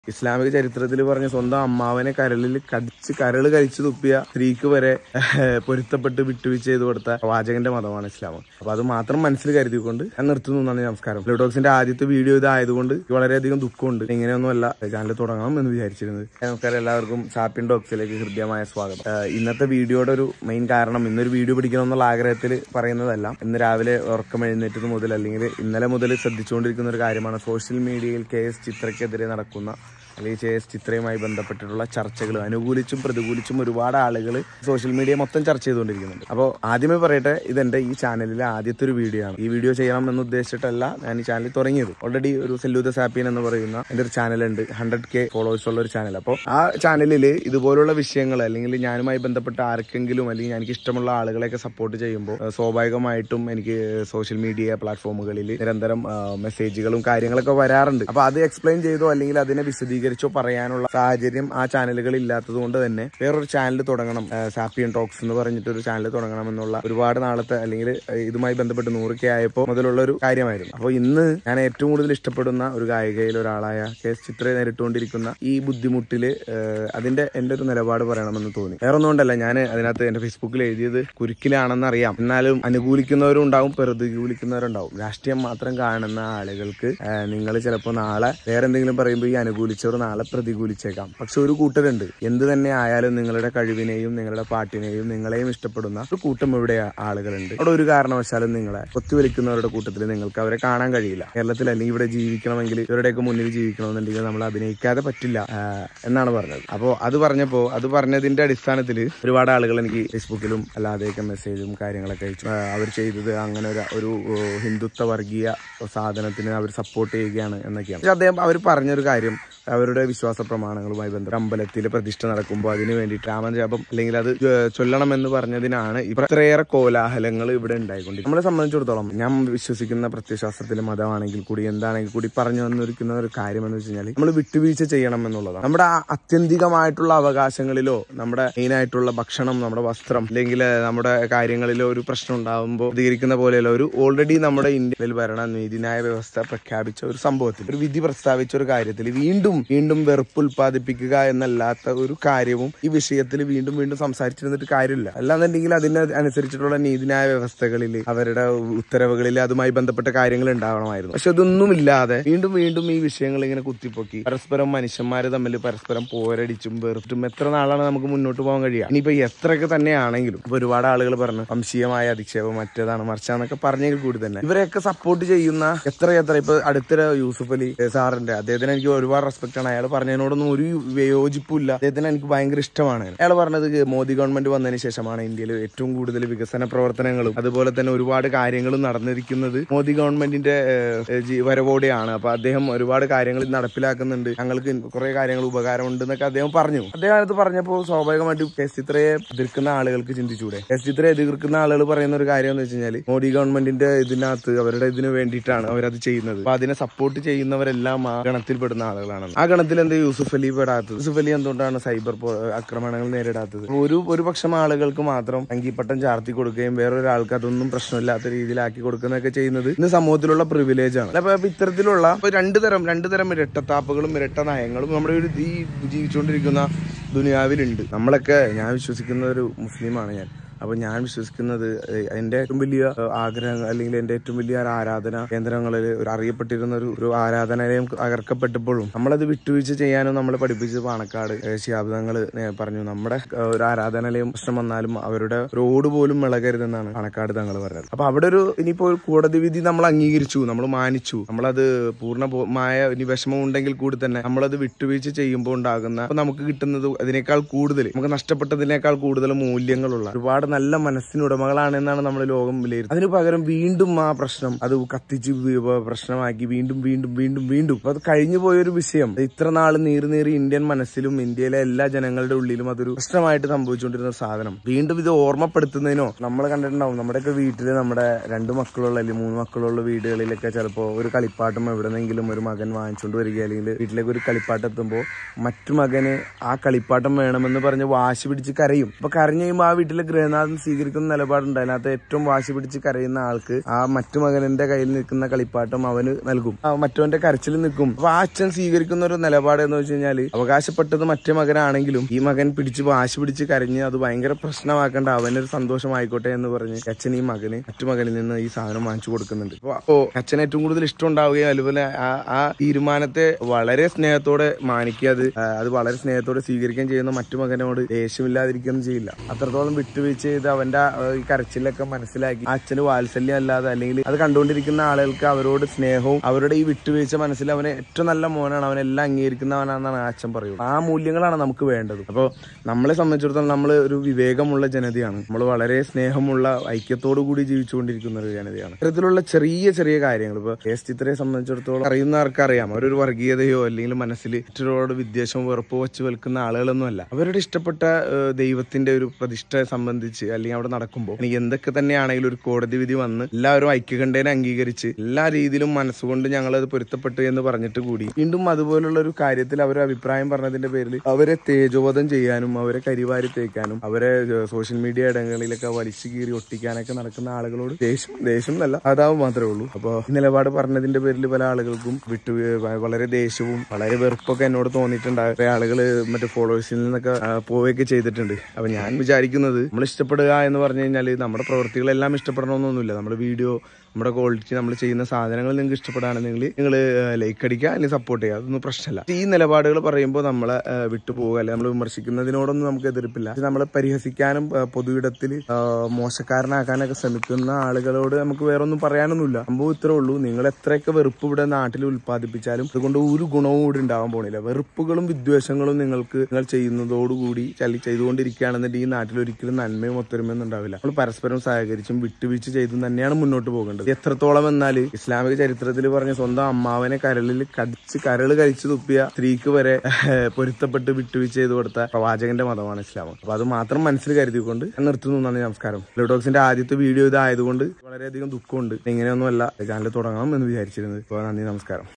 ഇസ്ലാമിക ചരിത്രത്തിൽ പറഞ്ഞ സ്വന്തം അമ്മാവനെ കരളിൽ കടിച്ച് കരള് കഴിച്ചു തുപ്പിയ സ്ത്രീക്ക് വരെ ഏഹ്, പൊരുത്തപ്പെട്ട് വിട്ടുവീഴ്ച ചെയ്ത് കൊടുത്ത വാചകന്റെ മതമാണ് ഇസ്ലാം അപ്പൊ അത് മാത്രം മനസ്സിൽ കരുതിക്കൊണ്ട് ഞാൻ നിർത്തുന്നു നന്ദി നമസ്കാരം ബ്ലൂടോക്സിന്റെ ആദ്യത്തെ വീഡിയോ ഇതായതുകൊണ്ട് എനിക്ക് വളരെയധികം ദുഃഖമുണ്ട് ഇങ്ങനെയൊന്നുമല്ല ചാനൽ തുടങ്ങണം എന്ന് വിചാരിച്ചിരുന്നത് നമസ്കാരം എല്ലാവർക്കും സാപ്പിൻ ഡോക്സിലേക്ക് ഹൃദ്യമായ സ്വാഗതം ഏഹ്, ഇന്നത്തെ വീഡിയോയുടെ ഒരു മെയിൻ കാരണം ഇന്നൊരു വീഡിയോ പിടിക്കണം എന്നുള്ള ആഗ്രഹത്തിൽ പറയുന്നതല്ല ഇന്ന് രാവിലെ ഉറക്കം എഴുന്നേറ്റത് മുതൽ അല്ലെങ്കിൽ ഇന്നലെ മുതൽ ശ്രദ്ധിച്ചുകൊണ്ടിരിക്കുന്ന ഒരു കാര്യമാണ് സോഷ്യൽ മീഡിയയിൽ കെ എസ് ചിത്രയ്ക്കെതിരെ നടക്കുന്ന അല്ലെങ്കിൽ കെ എസ് ചിത്രയുമായി ബന്ധപ്പെട്ടിട്ടുള്ള ചർച്ചകൾ അനുകൂലിച്ചും പ്രതികൂലിച്ചും ഒരുപാട് ആളുകൾ സോഷ്യൽ മീഡിയ മൊത്തം ചർച്ച ചെയ്തുകൊണ്ടിരിക്കുന്നുണ്ട് അപ്പോൾ ആദ്യമേ പറയട്ടെ ഇതെന്റെ ഈ ചാനലിലെ ആദ്യത്തെ ഒരു വീഡിയോ ആണ് ഈ വീഡിയോ ചെയ്യണം എന്ന് ഉദ്ദേശിച്ചിട്ടല്ല ഞാൻ ഈ ചാനൽ തുടങ്ങിയത് ഓൾറെഡി ഒരു സെല്ലൂദ സാപ്പിയൻ എന്ന് പറയുന്ന എൻ്റെ ഒരു ചാനലുണ്ട് ഹൺഡ്രഡ് കെ ഫോളോവേഴ്സ് ഉള്ള ഒരു ചാനൽ അപ്പോൾ ആ ചാനലിൽ ഇതുപോലുള്ള വിഷയങ്ങൾ അല്ലെങ്കിൽ ഞാനുമായി ബന്ധപ്പെട്ട ആർക്കെങ്കിലും അല്ലെങ്കിൽ എനിക്ക് ഇഷ്ടമുള്ള ആളുകളെയൊക്കെ സപ്പോർട്ട് ചെയ്യുമ്പോൾ ഏഹ്, സ്വാഭാവികമായിട്ടും എനിക്ക് സോഷ്യൽ മീഡിയ പ്ലാറ്റ്ഫോമുകളിൽ നിരന്തരം ആ, മെസ്സേജുകളും കാര്യങ്ങളൊക്കെ വരാറുണ്ട് അപ്പൊ അത് എക്സ്പ്ലെയിൻ ചെയ്തോ അല്ലെങ്കിൽ അതിനെ വിശദീകരിച്ചോ പറയാനുള്ള സാഹചര്യം ആ ചാനലുകൾ ഇല്ലാത്തത് കൊണ്ട് തന്നെ വേറൊരു ചാനൽ തുടങ്ങണം സാപ്പിയൻ ടോക്സ് എന്ന് പറഞ്ഞിട്ട് ഒരു ചാനൽ തുടങ്ങണം എന്നുള്ള ഒരുപാട് നാളത്തെ അല്ലെങ്കിൽ ഏഹ്, ഇതുമായി ബന്ധപ്പെട്ട് നൂറൊക്കെ ആയപ്പോൾ മുതലുള്ള ഒരു കാര്യമായിരുന്നു അപ്പോൾ ഇന്ന് ഞാൻ ഏറ്റവും കൂടുതൽ ഇഷ്ടപ്പെടുന്ന ഒരു ഗായികയിൽ ഒരാളായ കെ എസ് ചിത്രയെ നേരിട്ടുകൊണ്ടിരിക്കുന്ന ഈ ബുദ്ധിമുട്ടില് ഏഹ്, അതിന്റെ എന്റെ ഒരു നിലപാട് പറയണമെന്ന് തോന്നി വേറെ ഒന്നും കൊണ്ടല്ല ഞാൻ അതിനകത്ത് എന്റെ ഫേസ്ബുക്കിൽ എഴുതിയത് കുരുക്കിലാണെന്ന് അറിയാം എന്നാലും അനുകൂലിക്കുന്നവരും ഉണ്ടാവും പ്രതികൂലിക്കുന്നവരുണ്ടാവും രാഷ്ട്രീയം മാത്രം കാണുന്ന ആളുകൾക്ക് നിങ്ങൾ ചിലപ്പോൾ നാളെ വേറെ എന്തെങ്കിലും പറയുമ്പോൾ ഈ അനുകൂലിച്ചവർ നാളെ പ്രതികൂലിച്ചേക്കാം പക്ഷെ ഒരു കൂട്ടരുണ്ട് എന്ത് തന്നെ ആയാലും നിങ്ങളുടെ കഴിവിനെയും നിങ്ങളുടെ പാട്ടിനെയും നിങ്ങളെയും ഇഷ്ടപ്പെടുന്ന ഒരു കൂട്ടം ഇവിടെ ആളുകളുണ്ട് അവിടെ ഒരു കാരണവശാലും നിങ്ങളെ ഒത്തുവലിക്കുന്നവരുടെ കൂട്ടത്തിൽ നിങ്ങൾക്ക് അവരെ കാണാൻ കഴിയില്ല കേരളത്തിൽ അല്ലെങ്കിൽ ഇവിടെ ജീവിക്കണമെങ്കിൽ ഇവരുടെയൊക്കെ മുന്നിൽ ജീവിക്കണമെന്നുണ്ടെങ്കിൽ നമ്മൾ അഭിനയിക്കാതെ പറ്റില്ല ആ, എന്നാണ് പറഞ്ഞത് അപ്പോൾ അത് പറഞ്ഞപ്പോൾ അത് പറഞ്ഞതിന്റെ അടിസ്ഥാനത്തിൽ ഒരുപാട് ആളുകൾ എനിക്ക് ഫേസ്ബുക്കിലും അല്ലാതെയൊക്കെ മെസ്സേജും കാര്യങ്ങളൊക്കെ അയച്ചു അവർ ചെയ്തത് അങ്ങനെ ഒരു ഒരു ഓ, ഹിന്ദുത്വ വർഗീയ സാധനത്തിന് അവർ സപ്പോർട്ട് ചെയ്യുകയാണ് എന്നൊക്കെയാണ് പക്ഷെ അദ്ദേഹം അവർ പറഞ്ഞൊരു കാര്യം അവരുടെ വിശ്വാസ പ്രമാണങ്ങളുമായി ബന്ധപ്പെട്ട് അമ്പലത്തിൽ പ്രതിഷ്ഠ നടക്കുമ്പോൾ അതിന് വേണ്ടി രാമജപം അല്ലെങ്കിൽ അത് ചൊ- ചൊല്ലണമെന്ന് പറഞ്ഞതിനാണ് ഇത്രയേറെ കോലാഹലങ്ങൾ ഇവിടെ ഉണ്ടായിക്കൊണ്ടിരിക്കുന്നത് നമ്മളെ സംബന്ധിച്ചിടത്തോളം ഞാൻ വിശ്വസിക്കുന്ന പ്രത്യശാസ്ത്രത്തിലെ മതമാണെങ്കിൽ കൂടി എന്താണെങ്കിൽ കൂടി പറഞ്ഞു വന്നിരിക്കുന്ന ഒരു കാര്യം എന്ന് വെച്ച് കഴിഞ്ഞാൽ നമ്മൾ വിട്ടുവീഴ്ച ചെയ്യണം എന്നുള്ളതാണ് നമ്മുടെ ആ ആത്യന്തികമായിട്ടുള്ള അവകാശങ്ങളിലോ നമ്മുടെ മെയിൻ ആയിട്ടുള്ള ഭക്ഷണം നമ്മുടെ വസ്ത്രം അല്ലെങ്കിൽ നമ്മുടെ കാര്യങ്ങളിലോ ഒരു പ്രശ്നം ഉണ്ടാകുമ്പോൾ പ്രതികരിക്കുന്ന പോലെയല്ല ഒരു ഓൾറെഡി നമ്മുടെ ഇന്ത്യയിൽ ഭരണ നീതിന്യായ വ്യവസ്ഥ പ്രഖ്യാപിച്ച ഒരു സംഭവത്തിൽ ഒരു വിധി പ്രസ്താവിച്ച ഒരു കാര്യത്തിൽ വീണ്ടും വീണ്ടും വെറുപ്പ് ഉൽപ്പാദിപ്പിക്കുക എന്നല്ലാത്ത ഒരു കാര്യവും ഈ വിഷയത്തിൽ വീണ്ടും വീണ്ടും സംസാരിച്ചിരുന്നിട്ട് കാര്യമില്ല അല്ലാന്നുണ്ടെങ്കിൽ അതിന് അനുസരിച്ചിട്ടുള്ള നീതിന്യായ വ്യവസ്ഥകളിൽ അവരുടെ ഉത്തരവുകളിൽ അതുമായി ബന്ധപ്പെട്ട കാര്യങ്ങൾ ഉണ്ടാവണമായിരുന്നു പക്ഷെ അതൊന്നുമില്ലാതെ വീണ്ടും വീണ്ടും ഈ വിഷയങ്ങൾ ഇങ്ങനെ കുത്തിപ്പൊക്കി പരസ്പരം മനുഷ്യന്മാർ തമ്മിൽ പരസ്പരം പോരടിച്ചും വെറുത്തും എത്ര നാളാണ് നമുക്ക് മുന്നോട്ട് പോകാൻ കഴിയുക ഇനിയിപ്പോ എത്രയൊക്കെ തന്നെയാണെങ്കിലും ഇപ്പൊ ഒരുപാട് ആളുകൾ പറഞ്ഞു വംശീയമായ അധിക്ഷേപം മറ്റേതാണ് മറിച്ചാന്നൊക്കെ പറഞ്ഞെങ്കിൽ കൂടി തന്നെ ഇവരെയൊക്കെ സപ്പോർട്ട് ചെയ്യുന്ന എത്ര എത്ര ഇപ്പൊ അടുത്തിടെ യൂസുഫ് അലി ഏ, സാറിന്റെ അദ്ദേഹത്തിന് എനിക്ക് ഒരുപാട് റെസ്പെക്ട് ആണ് അയാൾ പറഞ്ഞതിനോടൊന്നും ഒരു യോജിപ്പില്ല അദ്ദേഹത്തിന് എനിക്ക് ഭയങ്കര ഇഷ്ടമാണ് അയാൾ പറഞ്ഞത് മോദി ഗവൺമെന്റ് വന്നതിന് ശേഷമാണ് ഇന്ത്യയിൽ ഏറ്റവും കൂടുതൽ വികസന പ്രവർത്തനങ്ങളും അതുപോലെ തന്നെ ഒരുപാട് കാര്യങ്ങളും നടന്നിരിക്കുന്നത് മോദി ഗവൺമെന്റിന്റെ ഏ, ജി- വരവോടെയാണ് അപ്പൊ അദ്ദേഹം ഒരുപാട് കാര്യങ്ങൾ നടപ്പിലാക്കുന്നുണ്ട് ഞങ്ങൾക്ക് കുറെ കാര്യങ്ങൾ ഉപകാരമുണ്ട് എന്നൊക്കെ അദ്ദേഹം പറഞ്ഞു അദ്ദേഹം അത് പറഞ്ഞപ്പോൾ സ്വാഭാവികമായിട്ടും കെ എസ് ചിത്രയെ എതിർക്കുന്ന ആളുകൾക്ക് ചിന്തിച്ചൂടെ കെ എസ് ചിത്രയെ എതിർക്കുന്ന ആളുകൾ പറയുന്ന ഒരു കാര്യം എന്ന് വെച്ച് കഴിഞ്ഞാൽ മോദി ഗവൺമെന്റിന്റെ ഇതിനകത്ത് അവരുടെ ഇതിന് വേണ്ടിയിട്ടാണ് അവരത് ചെയ്യുന്നത് അപ്പൊ അതിനെ സപ്പോർട്ട് ചെയ്യുന്നവരെല്ലാം ആ ഗണത്തിൽപ്പെടുന്ന ആളുകളാണ് ആ ഗണത്തിൽ എന്ത് യൂസുഫ് അലി പെടാത്തത് യൂസുഫ് അലി എന്തുകൊണ്ടാണ് സൈബർ പോ- ആക്രമണങ്ങൾ നേരിടാത്തത് അപ്പൊ ഒരു ഒരു പക്ഷം ആളുകൾക്ക് മാത്രം അങ്കിപ്പട്ടം ചാർത്തി കൊടുക്കുകയും വേറൊരാൾക്ക് അതൊന്നും പ്രശ്നമില്ലാത്ത രീതിയിലാക്കി കൊടുക്കുന്നതൊക്കെ ചെയ്യുന്നത് ഇന്ന് സമൂഹത്തിലുള്ള പ്രിവിലേജ് ആണ് അപ്പൊ അപ്പൊ ഇത്തരത്തിലുള്ള ഇപ്പൊ രണ്ടു തരം രണ്ടു തരം ഇരട്ടത്താപ്പുകളും ഇരട്ട നയങ്ങളും നമ്മുടെ ഒരു ഈ ജീവിച്ചുകൊണ്ടിരിക്കുന്ന ദുനിയാവിലുണ്ട് നമ്മളൊക്കെ ഞാൻ വിശ്വസിക്കുന്ന ഒരു മുസ്ലിമാണ് ഞാൻ അപ്പൊ ഞാൻ വിശ്വസിക്കുന്നത് ഏഹ്, എന്റെ ഏറ്റവും വലിയ ഏഹ്, ആഗ്രഹം അല്ലെങ്കിൽ എന്റെ ഏറ്റവും വലിയ ഒരു ആരാധന കേന്ദ്രങ്ങളിൽ ഒരു അറിയപ്പെട്ടിരുന്ന ഒരു ഒരു ആരാധനാലയം തകർക്കപ്പെട്ടപ്പോഴും നമ്മളത് വിട്ടുവീഴ്ച ചെയ്യാനും നമ്മളെ പഠിപ്പിച്ചത് പാണക്കാട് ഏഹ്, ശിഹാബ് തങ്ങൾ പറഞ്ഞു നമ്മുടെ ഏഹ്, ഒരു ആരാധനാലയം പ്രശ്നം വന്നാലും അവരുടെ റോഡ് പോലും ഇളകരുതെന്നാണ് പാണക്കാട് തങ്ങൾ പറഞ്ഞത് അപ്പൊ അവിടെ ഒരു ഇനിയിപ്പോ ഒരു കോടതി വിധി നമ്മൾ അംഗീകരിച്ചു നമ്മൾ മാനിച്ചു നമ്മളത് പൂർണ്ണമായ ഇനി വിഷമം ഉണ്ടെങ്കിൽ കൂടി തന്നെ നമ്മളത് വിട്ടുവീഴ്ച ചെയ്യുമ്പോൾ ഉണ്ടാകുന്ന അപ്പൊ നമുക്ക് കിട്ടുന്നത് അതിനേക്കാൾ കൂടുതൽ നമുക്ക് നഷ്ടപ്പെട്ടതിനേക്കാൾ കൂടുതൽ മൂല്യങ്ങളുള്ള ഒരുപാട് നല്ല മനസ്സിനുടമകളാണ് എന്നാണ് നമ്മൾ ലോകം വിലയിരുത്തുന്നത് അതിന് പകരം വീണ്ടും ആ പ്രശ്നം അത് കത്തിച്ച് വി- വ- പ്രശ്നമാക്കി വീണ്ടും വീണ്ടും വീണ്ടും വീണ്ടും അപ്പൊ അത് കഴിഞ്ഞു പോയൊരു വിഷയം ഇത്ര നാൾ നീറി നീറി ഇന്ത്യൻ മനസ്സിലും ഇന്ത്യയിലെ എല്ലാ ജനങ്ങളുടെ ഉള്ളിലും അതൊരു പ്രശ്നമായിട്ട് സംഭവിച്ചുകൊണ്ടിരുന്ന സാധനം വീണ്ടും ഇത് ഓർമ്മപ്പെടുത്തുന്നതിനോ നമ്മൾ കണ്ടിട്ടുണ്ടാവും നമ്മുടെയൊക്കെ വീട്ടില് നമ്മുടെ രണ്ട് മക്കളുള്ള അല്ലെങ്കിൽ മൂന്ന് മക്കളുള്ള വീടുകളിലൊക്കെ ചിലപ്പോൾ ഒരു കളിപ്പാട്ടം എവിടെന്നെങ്കിലും ഒരു മകൻ വാങ്ങിച്ചുകൊണ്ട് വരിക അല്ലെങ്കിൽ വീട്ടിലേക്ക് ഒരു കളിപ്പാട്ടം എത്തുമ്പോൾ മറ്റു മകന് ആ കളിപ്പാട്ടം വേണമെന്ന് പറഞ്ഞ് വാശി പിടിച്ച് കരയും അപ്പൊ കരഞ്ഞു കഴിയുമ്പോൾ ആ വീട്ടിലെ ഗൃഹനാഥ നാഥൻ സ്വീകരിക്കുന്ന നിലപാടുണ്ട് അതിനകത്ത് ഏറ്റവും വാശി പിടിച്ച് കരയുന്ന ആൾക്ക് ആ മറ്റു മകന്റെ കയ്യിൽ നിൽക്കുന്ന കളിപ്പാട്ടം അവന് നൽകും ആ മറ്റവന്റെ കരച്ചിൽ നിൽക്കും അപ്പൊ ആ അച്ഛൻ സ്വീകരിക്കുന്ന ഒരു നിലപാട് എന്ന് വെച്ച് കഴിഞ്ഞാൽ അവകാശപ്പെട്ടത് മറ്റേ മകനാണെങ്കിലും ഈ മകൻ പിടിച്ച് വാശി പിടിച്ച് കരഞ്ഞ് അത് ഭയങ്കര പ്രശ്നമാക്കേണ്ട അവനൊരു സന്തോഷമായിക്കോട്ടെ എന്ന് പറഞ്ഞ് അച്ഛൻ ഈ മകന് മറ്റു മകനിൽ നിന്ന് ഈ സാധനം വാങ്ങിച്ചു കൊടുക്കുന്നുണ്ട് അപ്പൊ അപ്പോ അച്ഛന് ഏറ്റവും കൂടുതൽ ഇഷ്ടം ഉണ്ടാവുകയും അതുപോലെ ആ ആ തീരുമാനത്തെ വളരെ സ്നേഹത്തോടെ മാനിക്കുക അത് ആ, അത് വളരെ സ്നേഹത്തോടെ സ്വീകരിക്കുകയും ചെയ്യുന്ന മറ്റു മകനോട് ദേഷ്യമില്ലാതിരിക്കുകയൊന്നും ചെയ്യില്ല അത്രത്തോളം വിട്ടുവീഴ്ച ചെയ്ത് അവന്റെ ആ, ഈ കരച്ചിലൊക്കെ മനസ്സിലാക്കി ആ അച്ഛന് വാത്സല്യം അല്ലാതെ അല്ലെങ്കിൽ അത് കണ്ടുകൊണ്ടിരിക്കുന്ന ആളുകൾക്ക് അവരോട് സ്നേഹവും അവരുടെ ഈ വിട്ടുവീഴ്ച മനസ്സിൽ അവനെ ഏറ്റവും നല്ല മോനാണ് അവനെല്ലാം അംഗീകരിക്കുന്നവനാണെന്നാണ് ആ അച്ഛൻ പറയുന്നത് ആ മൂല്യങ്ങളാണ് നമുക്ക് വേണ്ടത് അപ്പോൾ നമ്മളെ സംബന്ധിച്ചിടത്തോളം നമ്മൾ ഒരു വിവേകമുള്ള ജനതയാണ് നമ്മൾ വളരെ സ്നേഹമുള്ള ഐക്യത്തോടു കൂടി ജീവിച്ചുകൊണ്ടിരിക്കുന്ന ഒരു ജനതയാണ് ഇത്തരത്തിലുള്ള ചെറിയ ചെറിയ കാര്യങ്ങൾ ഇപ്പൊ എസ് ചിത്രയെ സംബന്ധിച്ചിടത്തോളം അറിയുന്നവർക്ക് അറിയാം അവരൊരു വർഗീയതയോ അല്ലെങ്കിൽ മനസ്സിൽ മറ്റൊരാളോട് വിദ്വേഷമോ വെറുപ്പോ വെച്ച് വെൽക്കുന്ന ആളുകളൊന്നുമല്ല അവരുടെ ഇഷ്ടപ്പെട്ട ഏഹ്, ദൈവത്തിന്റെ ഒരു പ്രതിഷ്ഠ സംബന്ധിച്ച് അല്ലെങ്കിൽ അവിടെ നടക്കുമ്പോൾ എനിക്ക് എന്തൊക്കെ തന്നെയാണെങ്കിലും ഒരു കോടതി വിധി വന്ന് എല്ലാവരും ഐക്യകണ്ഠേനെ അംഗീകരിച്ച് എല്ലാ രീതിയിലും മനസ്സുകൊണ്ട് ഞങ്ങൾ അത് പൊരുത്തപ്പെട്ടു എന്ന് പറഞ്ഞിട്ട് കൂടി വീണ്ടും അതുപോലുള്ള ഒരു കാര്യത്തിൽ അവർ അഭിപ്രായം പറഞ്ഞതിന്റെ പേരിൽ അവരെ തേജോവധം ചെയ്യാനും അവരെ കരിവാരി തേക്കാനും അവരെ ഏഹ്, സോഷ്യൽ മീഡിയ ഇടങ്ങളിലൊക്കെ വലിച്ചു കീറി ഒട്ടിക്കാനൊക്കെ നടക്കുന്ന ആളുകളോട് ദേഷ്യം ദേഷ്യം എന്നല്ല അതാവും മാത്രമേ ഉള്ളൂ അപ്പോൾ ഈ നിലപാട് പറഞ്ഞതിന്റെ പേരിൽ പല ആളുകൾക്കും വിട്ടു വളരെ ദേഷ്യവും വളരെ വെറുപ്പൊക്കെ എന്നോട് തോന്നിയിട്ടുണ്ട് കുറെ ആളുകൾ മറ്റേ ഫോളോവേഴ്സിൽ നിന്നൊക്കെ ആ, പോവുകയൊക്കെ ചെയ്തിട്ടുണ്ട് അപ്പൊ ഞാൻ വിചാരിക്കുന്നത് നമ്മൾ ഇഷ്ടപ്പെടുക എന്ന് പറഞ്ഞു കഴിഞ്ഞാൽ നമ്മുടെ പ്രവൃത്തികളെല്ലാം ഇഷ്ടപ്പെടണമെന്നൊന്നുമില്ല നമ്മുടെ വീഡിയോ നമ്മുടെ ക്വാളിറ്റി നമ്മൾ ചെയ്യുന്ന സാധനങ്ങൾ നിങ്ങൾക്ക് ഇഷ്ടപ്പെടുകയാണെന്നെങ്കിൽ നിങ്ങൾ ലൈക്ക് അടിക്കുക അല്ലെങ്കിൽ സപ്പോർട്ട് ചെയ്യുക അതൊന്നും പ്രശ്നമല്ല ഈ നിലപാടുകൾ പറയുമ്പോൾ നമ്മളെ ആ, വിട്ടു പോവുക അല്ലെങ്കിൽ നമ്മൾ വിമർശിക്കുന്നതിനോടൊന്നും നമുക്ക് എതിർപ്പില്ല പക്ഷെ നമ്മളെ പരിഹസിക്കാനും ആ, പൊതുയിടത്തിൽ ആ, മോശക്കാരനാക്കാനൊക്കെ ശ്രമിക്കുന്ന ആളുകളോട് നമുക്ക് വേറെ ഒന്നും പറയാനൊന്നുമില്ല സംഭവം ഇത്രേ ഉള്ളൂ നിങ്ങൾ എത്രയൊക്കെ വെറുപ്പ് ഇവിടെ നാട്ടിൽ ഉൽപ്പാദിപ്പിച്ചാലും അതുകൊണ്ട് ഒരു ഗുണവും കൂടി ഉണ്ടാവാൻ പോണില്ല വെറുപ്പുകളും വിദ്വേഷങ്ങളും നിങ്ങൾക്ക് നിങ്ങൾ ചെയ്യുന്നതോടുകൂടി ചലി ചെയ്തുകൊണ്ടിരിക്കുകയാണെന്നുണ്ടെങ്കിൽ ഈ നാട്ടിൽ ഒരിക്കലും നന്മയും ഒത്തൊരുമയൊന്നും ഉണ്ടാവില്ല നമ്മൾ പരസ്പരം സഹകരിച്ചും വിട്ടുവീഴ്ച ചെയ്തും തന്നെയാണ് മുന്നോട്ട് പോകേണ്ടത് എത്രത്തോളം എന്നാൽ ഇസ്ലാമിക ചരിത്രത്തിൽ പറഞ്ഞ സ്വന്തം അമ്മാവനെ കരളിൽ കടിച്ച് കരള് കഴിച്ചു തുപ്പിയ സ്ത്രീക്ക് വരെ ഏഹ്, പൊരുത്തപ്പെട്ട് വിട്ടുവീഴ്ച ചെയ്ത് കൊടുത്ത പ്രവാചകന്റെ മതമാണ് ഇസ്ലാം അപ്പൊ അത് മാത്രം മനസ്സിൽ കരുതിക്കൊണ്ട് ഞാൻ നിർത്തുന്നു നന്ദി നമസ്കാരം ലിഡോക്സിന്റെ ആദ്യത്തെ വീഡിയോ ഇതായതുകൊണ്ട് വളരെയധികം ദുഃഖമുണ്ട് ഇങ്ങനെയൊന്നുമല്ല ചാനൽ തുടങ്ങണം എന്ന് വിചാരിച്ചിരുന്നത് അപ്പോൾ നന്ദി നമസ്കാരം